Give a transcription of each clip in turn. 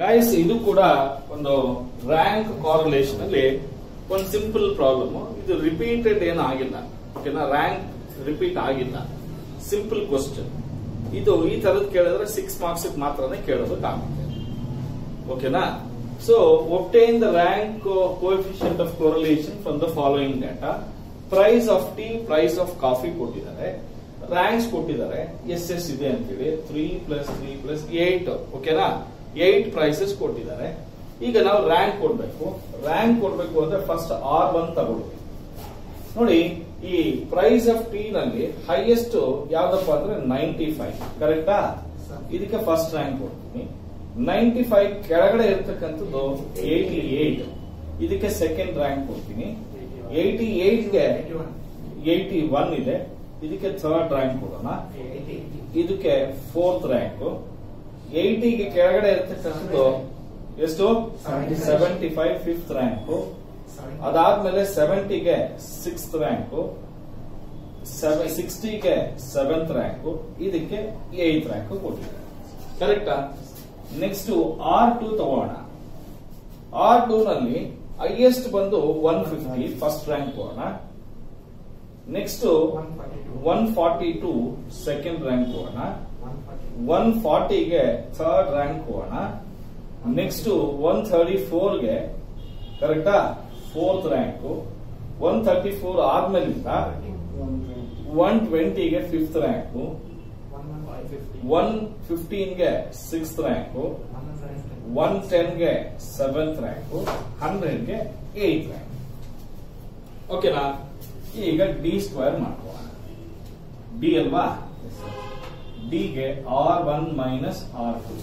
Guys ಇದು ಕೂಡ ಒಂದು ರ್ಯಾಂಕ್ ಕಾರಲೇಷನ್ ಅಲ್ಲಿ ಒಂದು ಸಿಂಪಲ್ ಪ್ರಾಬ್ಲಮ್ ಇದು ರಿಪೀಟೆಡ್ ಏನು ಆಗಿಲ್ಲ ಓಕೆನಾ ರ್ಯಾಂಕ್ ರಿಪೀಟ್ ಆಗಿಲ್ಲ ಸಿಂಪಲ್ ಕ್ವಶನ್ ಇದು ಈ ತರದ್ ಕೇಳಿದ್ರೆ ಸಿಕ್ಸ್ ಮಾರ್ಕ್ಸ್ ಮಾತ್ರನೇ ಕೇಳೋದಕ್ಕಾಗುತ್ತೆ ಓಕೆನಾ so obtain the rank coefficient of correlation from the following data price of tea price of coffee ಕೊಟ್ಟಿದ್ದಾರೆ ರ್ಯಾಂಕ್ಸ್ ಕೊಟ್ಟಿದ್ದಾರೆ ಎಸ್ ಎಸ್ ಇದೆ ಅಂತೇಳಿ three plus three plus eight ಓಕೆನಾ ಏಟ್ ಪ್ರೈಸಸ್ ಕೊಟ್ಟಿದ್ದಾರೆ ಈಗ ನಾವು ರ್ಯಾಂಕ್ ಕೊಡ್ಬೇಕು ರ್ಯಾಂಕ್ ಕೊಡ್ಬೇಕು ಅಂದ್ರೆ ಫಸ್ಟ್ ಆರ್ ಒನ್ ತಗೊಳ್ಬೇಕು ನೋಡಿ ಈ ಪ್ರೈಸ್ ಆಫ್ ಟೀ ನಲ್ಲಿ ಹೈಯೆಸ್ಟ್ ಯಾವ್ದಪ್ಪ ಅಂದ್ರೆ ನೈಂಟಿ ಫೈವ್ ಕರೆಕ್ಟಾ ಇದಕ್ಕೆ ಫಸ್ಟ್ ರ್ಯಾಂಕ್ ಕೊಡ್ತೀನಿ ನೈಂಟಿ ಫೈವ್ ಕೆಳಗಡೆ ಇರ್ತಕ್ಕಂಥದ್ದು ಏಯ್ಟಿ ಏಟ್ ಇದಕ್ಕೆ ಸೆಕೆಂಡ್ ರ್ಯಾಂಕ್ ಕೊಡ್ತೀನಿ ಏಯ್ಟಿ ಏಟ್ಗೆ ಏಯ್ಟಿ ಒನ್ ಇದೆ ಇದಕ್ಕೆ ಥರ್ಡ್ ರ್ಯಾಂಕ್ ಕೊಡೋಣ ಇದಕ್ಕೆ ಫೋರ್ತ್ ರ್ಯಾಂಕ್ ಏಯ್ಟಿಗೆ ಕೆಳಗಡೆ ಇರ್ತಕ್ಕಂಥದ್ದು ಎಷ್ಟು 75. ಸೆವೆಂಟಿ ಫೈವ್ ಫಿಫ್ತ್ ರ್ಯಾಂಕ್ ಅದಾದ್ಮೇಲೆ ಸೆವೆಂಟಿಗೆ ಸಿಕ್ಸ್ತ್ ರ್ಯಾಂಕ್ ಸಿಕ್ಸ್ಟಿಗೆ ಸೆವೆಂತ್ ರ್ಯಾಂಕ್ ಇದಕ್ಕೆ ಏತ್ ರ್ಯಾಂಕ್ ಕೊಟ್ಟಿದೆ ಕರೆಕ್ಟಾ ನೆಕ್ಸ್ಟ್ ಆರ್ ಟು ತಗೋಣ ಆರ್ ಟೂ ನಲ್ಲಿ ಹೈಯೆಸ್ಟ್ ಬಂದು ಒನ್ ಫಿಫ್ಟಿ ಫಸ್ಟ್ ರ್ಯಾಂಕ್ ಕೊಡೋಣ next one forty two second rank ಕೊಡೋಣ ಒನ್ ಫಾರ್ಟಿಗೆ ಥರ್ಡ್ ರ್ಯಾಂಕ್ ಹೋಗೋಣ ನೆಕ್ಸ್ಟ್ ಒನ್ ಥರ್ಟಿ ಫೋರ್ಗೆ ಕರೆಕ್ಟಾ fourth rank one thirty four ಆದ್ಮೇಲಿಂದ ಒನ್ ಟ್ವೆಂಟಿಗೆ ಫಿಫ್ತ್ ರ್ಯಾಂಕ್ ಒನ್ ಫಿಫ್ಟೀನ್ಗೆ ಸಿಕ್ಸ್ತ್ ರ್ಯಾಂಕ್ ಒನ್ ಟೆನ್ಗೆ ಸೆವೆಂತ್ ರ್ಯಾಂಕ್ ಹಂಡ್ರೆಡ್ಗೆ ಏತ್ ರ್ಯಾಂಕ್ ಓಕೆನಾ ಈಗ ಡಿ ಸ್ಕ್ವೇರ್ ಮಾಡ್ಕೋಣ ಡಿ ಅಲ್ವಾ ಡಿಗೆ R one minus R two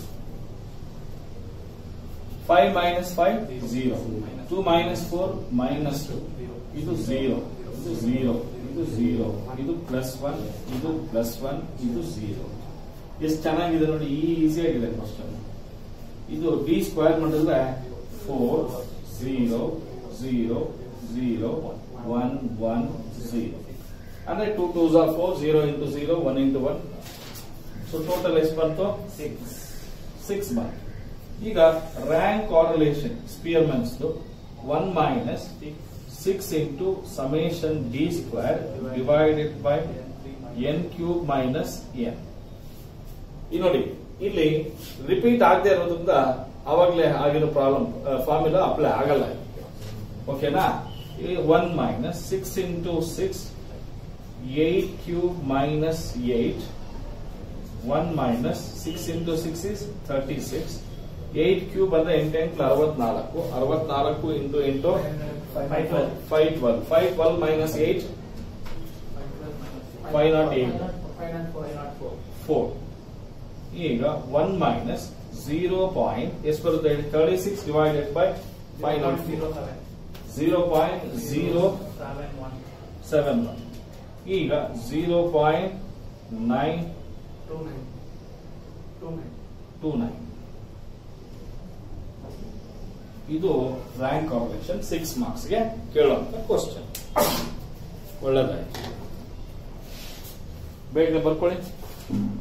five minus five zero two minus four minus two ಇದು ಝೀರೋ ಇದು ಝೀರೋ ಇದು ಝೀರೋ ಇದು ಪ್ಲಸ್ ಒನ್ ಇದು ಪ್ಲಸ್ ಒನ್ ಇದು ಝೀರೋ ಎಷ್ಟು ಚೆನ್ನಾಗಿದೆ ನೋಡಿ ಈಸಿ ಆಗಿದೆ ಕ್ವಶನ್ ಇದು ಡಿ ಸ್ಕ್ವೇರ್ ಮಾಡಿದ್ರೆ four zero zero zero one one zero ಅಂದ್ರೆ ಟೂ ಟೂ ಝಾರ್ four zero into zero one into one so total ಎಷ್ಟು ಬಂತು ಸಿಕ್ಸ್ ಬಂತು ಈಗ rank correlation ಸ್ಪಿಯರ್ಮನ್ಸ್ one minus six into summation D square divided by N cube minus N ಈ ನೋಡಿ ಇಲ್ಲಿ repeat ಆಗದೆ ಇರೋದ್ರಿಂದ ಅವಾಗಲೇ ಆಗಿರೋ ಪ್ರಾಬ್ಲಮ್ ಫಾರ್ಮುಲಾ ಅಪ್ಲೈ ಆಗಲ್ಲ ಓಕೆನಾ one minus six into six eight cube minus eight one minus six into six is thirty six eight cube ಅಂದ್ರೆ ಎಂಟೆಂಟ್ಲ ಅರವತ್ನಾಲ್ಕು ಅರವತ್ನಾಲ್ಕು ಇಂಟು ಎಂಟು five twelve five twelve minus eight five nought eight four ಈಗ one minus zero point ಎಷ್ಟು ಬರುತ್ತೆ thirty six divided by five nought zero point zero seven one ಈಗ zero point nine two nine ಇದು rank combination six ಮಾರ್ಕ್ಸ್ಗೆ ಕೇಳುವಂತ question ಒಳ್ಳೆದಾಯ್ತು ಬೇಗ ಬರ್ಕೊಳ್ಳಿ